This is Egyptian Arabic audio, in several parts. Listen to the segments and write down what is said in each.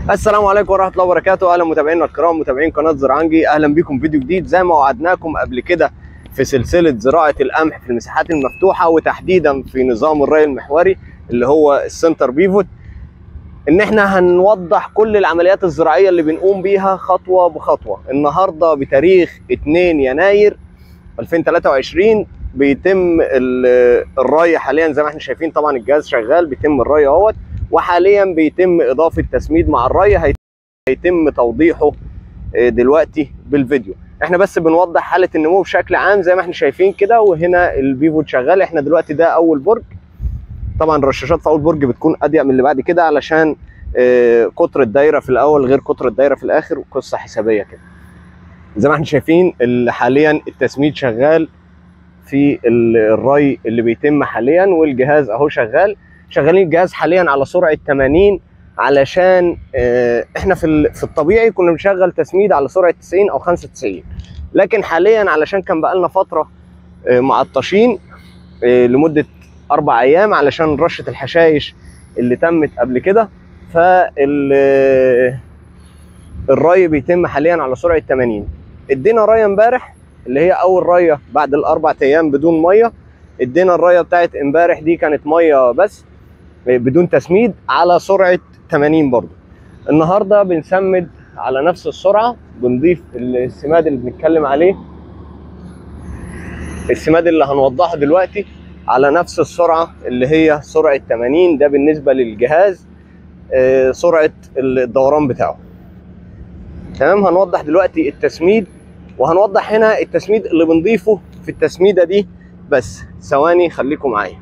السلام عليكم ورحمه الله وبركاته اهلا متابعينا الكرام متابعين قناه زرعنجي اهلا بيكم فيديو جديد زي ما وعدناكم قبل كده في سلسله زراعه القمح في المساحات المفتوحه وتحديدا في نظام الري المحوري اللي هو السنتر بيفوت ان احنا هنوضح كل العمليات الزراعيه اللي بنقوم بيها خطوه بخطوه النهارده بتاريخ 2 يناير 2023 بيتم ال- الري حاليا زي ما احنا شايفين طبعا الجهاز شغال بيتم الري اهوت وحاليا بيتم اضافه تسميد مع الري هي- هيتم توضيحه آه، دلوقتي بالفيديو احنا بس بنوضح حاله النمو بشكل عام زي ما احنا شايفين كده وهنا البيفوت شغال احنا دلوقتي ده اول برج طبعا الرشاشات في اول برج بتكون اضيق من اللي بعد كده علشان آه، قطر الدايره في الاول غير قطر الدايره في الاخر وقصه حسابيه كده زي ما احنا شايفين ال- حاليا التسميد شغال في ال- الري اللي بيتم حاليا والجهاز اهو شغال شغالين الجهاز حاليا على سرعه 80 علشان آه، احنا في ال- في الطبيعي كنا بنشغل تسميد على سرعه 90 او 95 لكن حاليا علشان كان بقالنا فتره آه، معطشين آه، لمده اربع ايام علشان رشه الحشائش اللي تمت قبل كده فال آه، الري بيتم حاليا على سرعه 80 ادينا ريه امبارح اللي هي اول ريه بعد الاربع ايام بدون ميه ادينا الريه بتاعت امبارح دي كانت ميه بس بدون تسميد على سرعه 80 برضو النهارده بنسمد على نفس السرعه بنضيف السماد اللي بنتكلم عليه السماد اللي هنوضحه دلوقتي على نفس السرعه اللي هي سرعه 80 ده بالنسبه للجهاز آه، سرعه الدوران بتاعه تمام هنوضح دلوقتي التسميد وهنوضح هنا التسميد اللي بنضيفه في التسميده دي بس ثواني خليكم معايا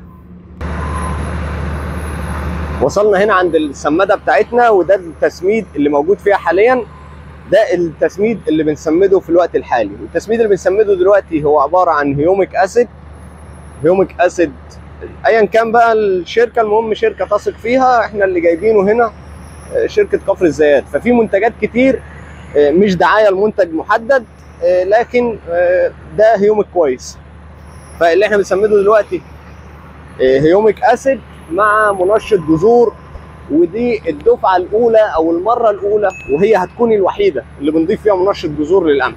وصلنا هنا عند السماده بتاعتنا وده التسميد اللي موجود فيها حاليا ده التسميد اللي بنسمده في الوقت الحالي التسميد اللي بنسمده دلوقتي هو عباره عن هيوميك اسيد هيوميك اسيد ايا كان بقى الشركه المهم شركه تثق فيها احنا اللي جايبينه هنا آه، شركه كفر الزيات ففي منتجات كتير آه، مش دعايه لمنتج محدد آه، لكن آه، ده هيوميك كويس فاللي احنا بنسمده دلوقتي آه، هيوميك اسيد مع منشط جذور ودي الدفعه الاولى او المره الاولى وهي هتكون الوحيده اللي بنضيف فيها منشط جذور للقمح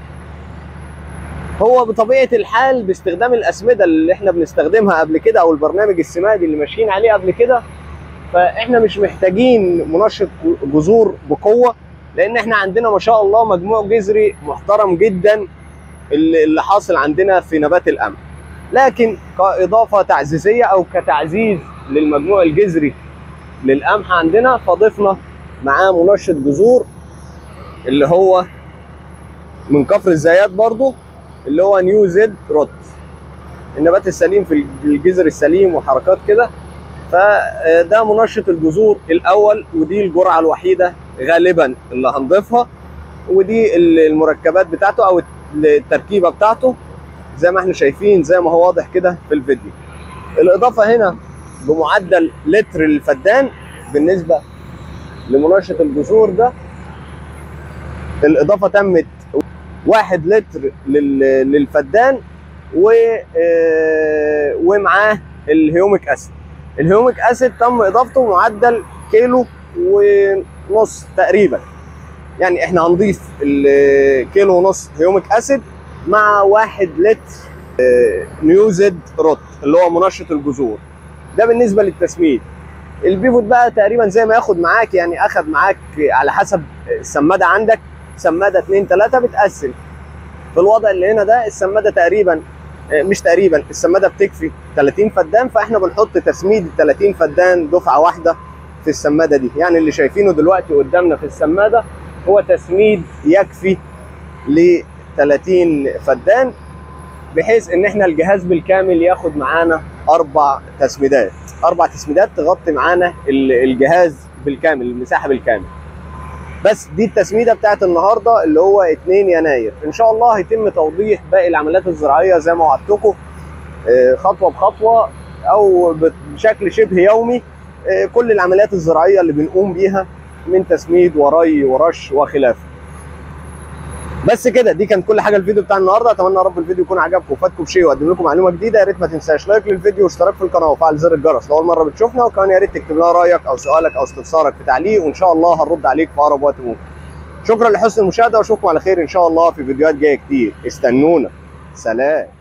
هو بطبيعه الحال باستخدام الاسمده اللي احنا بنستخدمها قبل كده او البرنامج السمادي اللي ماشيين عليه قبل كده فاحنا مش محتاجين منشط جذور بقوه لان احنا عندنا ما شاء الله مجموع جذري محترم جدا اللي اللي حاصل عندنا في نبات القمح لكن كاضافه تعزيزيه او كتعزيز للمجموع الجذري للقمح عندنا فضفنا معاه منشط جذور اللي هو من كفر الزيات برضو اللي هو نيو زد روت النبات السليم في الجذر السليم وحركات كده فده منشط الجذور الاول ودي الجرعه الوحيده غالبا اللي هنضيفها ودي المركبات بتاعته او التركيبه بتاعته زي ما احنا شايفين زي ما هو واضح كده في الفيديو الاضافه هنا بمعدل لتر الفدان بالنسبه لمنشط الجذور ده الاضافه تمت واحد لتر لل- للفدان و آه، ومعاه الهيوميك اسيد الهيوميك اسيد تم اضافته معدل كيلو ونص تقريبا يعني احنا هنضيف الكيلو ونص هيوميك اسيد مع واحد لتر آه، نيوزد روت اللي هو منشط الجذور ده بالنسبه للتسميد البيفوت بقى تقريبا زي ما ياخد معاك يعني اخد معاك على حسب السماده عندك سماده 2 3 بتقسم في الوضع اللي هنا ده السماده تقريبا آه، مش تقريبا السماده بتكفي 30 فدان فاحنا بنحط تسميد 30 فدان دفعه واحده في السماده دي يعني اللي شايفينه دلوقتي قدامنا في السماده هو تسميد يكفي ل 30 فدان بحيث ان احنا الجهاز بالكامل ياخد معانا اربع تسميدات اربع تسميدات تغطي معانا ال- الجهاز بالكامل المساحه بالكامل بس دي التسميده بتاعت النهارده اللي هو 2 يناير ان شاء الله هيتم توضيح باقي العمليات الزراعيه زي ما وعدتكم آه، خطوه بخطوه او بشكل شبه يومي آه، كل العمليات الزراعيه اللي بنقوم بيها من تسميد وري ورش وخلافه بس كده دي كانت كل حاجه الفيديو بتاع النهارده اتمنى يا رب الفيديو يكون عجبكم وفادكم بشيء وقدم لكم معلومه جديده يا ريت ما تنساش لايك للفيديو واشتراك في القناه وفعل زر الجرس لو اول مره بتشوفنا وكمان يا ريت تكتب لنا رايك او سؤالك او استفسارك في تعليق وان شاء الله هنرد عليك في اقرب وقت ممكن شكرا لحسن المشاهده واشوفكم على خير ان شاء الله في فيديوهات جايه كتير استنونا سلام